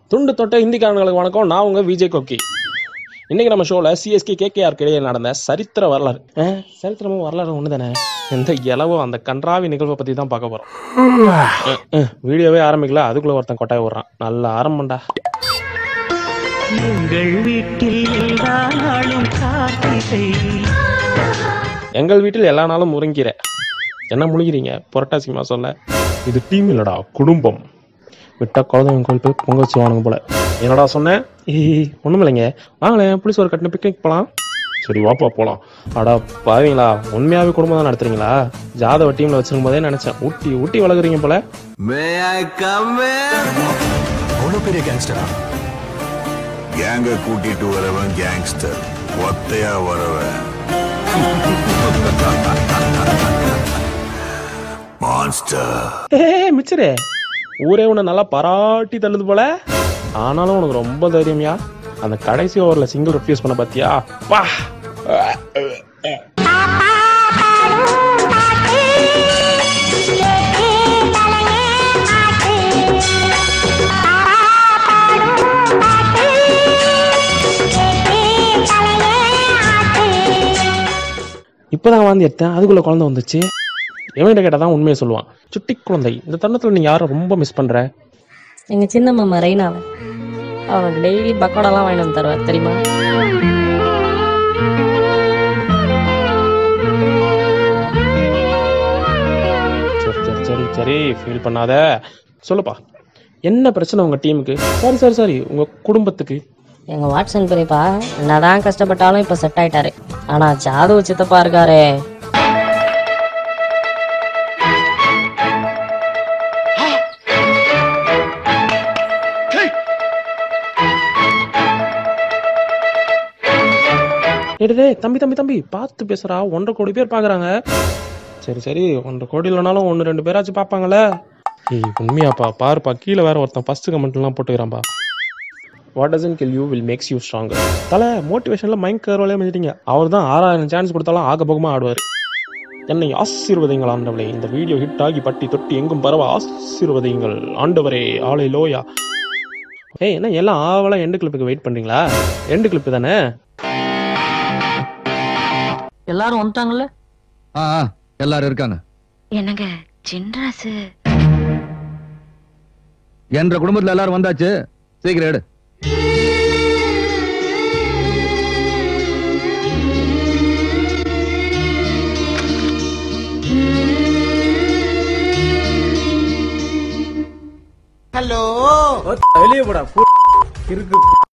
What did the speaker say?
துண்டு தொட்ட ஹிந்திக்காரங்களுக்கு வணக்கம் நான் உங்க விஜய் கொக்கி இன்னைக்கு நம்ம ஷோல சிஎஸ்கே கேகேஆர் இடையே நடந்த சரித்திர வரலாறு ஆ, சரித்திரமும் வரலாறு ஒன்று தானே எந்த இலவோ அந்த கன்றாவி நிகழ்வை பத்தி தான் பார்க்க போறோம் அஹ், அஹ், வீடியோவே ஆரம்பிக்கல அதுக்குள்ள ஒருத்தன் கொட்டாய விடுறான் நல்ல ஆரம்பம்டா எங்கள் வீட்டில் எல்லா நாளும் காத்திரை எங்கள் வீட்டில் எல்லா நாளும் முருங்கீரை என்ன முழுகிறீங்க புரட்டாசி மாசம்ல இது டீம் இல்லடா குடும்பம் விட்டா குழந்தைங்க கோயில் போய் பொங்க வச்சு வானுங்க போல என்னடா சொன்னேன் ஏய் ஒண்ணும் இல்லைங்க வாங்களேன் புளிஸ் ஒரு கட்டின பிக்னிக் போலாம் சரி வாப்பா போலாம் அடா பாவீங்களா உண்மையாவே குடும்பம் தான் நடத்துறீங்களா ஜாதவ டீம்ல வச்சிருக்கும் போதே நினைச்சேன் ஊட்டி ஊட்டி வளர்க்குறீங்க போல May I come in? அவ்வளோ பெரிய கேங்ஸ்டரா கேங்க கூட்டிட்டு வரவன் கேங்ஸ்டர் ஒத்தையா வரவன் மான்ஸ்டர் ஏ மிச்சரே ஊரே உன்னை நல்லா பாராட்டி தள்ளுது போல ஆனாலும் உனக்கு ரொம்ப தைரியம்யா அந்த கடைசி ஓவர்ல சிங்கிள் ரிஃப்யூஸ் பண்ண பாத்தியா வா இப்பதான் வாந்தி எடுத்தேன் அதுக்குள்ள குழந்தை வந்துச்சு எவன்கிட்ட கேட்டா தான் உண்மையை சொல்லுவான் சுட்டி குழந்தை இந்த தருணத்துல நீ யாரை ரொம்ப மிஸ் பண்ற எங்க சின்ன மாமா ரெய்னாவை அவனுக்கு டெய்லி பக்கோடாலாம் வாங்கிட்டு வந்து தருவார் தெரியுமா சரி சரி சரி சரி ஃபீல் பண்ணாத சொல்லுப்பா என்ன பிரச்சனை உங்க டீமுக்கு சரி சரி சரி உங்க குடும்பத்துக்கு எங்க வாட்சன் பெரியப்பா என்னதான் கஷ்டப்பட்டாலும் இப்ப செட் ஆயிட்டாரு ஆனா ஜாதவ சித்தப்பா இருக்காரே எடுதே தம்பி தம்பி தம்பி பார்த்து பேசுறா ஒன்றரை கோடி பேர் பாக்குறாங்க சரி சரி ஒன்றரை கோடி இல்லைனாலும் ஒன்று ரெண்டு பேராச்சும் பார்ப்பாங்கல்ல ஏய் உண்மையாப்பா பாருப்பா கீழே வேற ஒருத்தன் ஃபர்ஸ்ட் கமெண்ட்லாம் போட்டுக்கிறான்பா what doesn't kill you will makes you strong தலை மோட்டிவேஷனில் மைண்ட் கர்வலே பண்ணிட்டீங்க அவர் தான் ஆறாயிரம் சான்ஸ் கொடுத்தாலும் ஆக போகமா ஆடுவார் என்னை ஆசீர்வதிங்கள் ஆண்டவளே இந்த வீடியோ ஹிட் ஆகி பட்டி தொட்டி எங்கும் பரவ ஆசீர்வதிங்கள் ஆண்டவரே ஆலை லோயா ஏய் என்ன எல்லாம் ஆவலா எண்டு கிளிப்புக்கு வெயிட் பண்றீங்களா எண்டு கிளிப்பு தானே எல்லாரும் வந்துட்டாங்கல்ல ஆ ஆ, எல்லாரும் இருக்காங்க என்னங்க சின்ராசு என்ற குடும்பத்துல எல்லாரும் வந்தாச்சு சீக்கிரம் எடு வெளியே போடா இருக்கு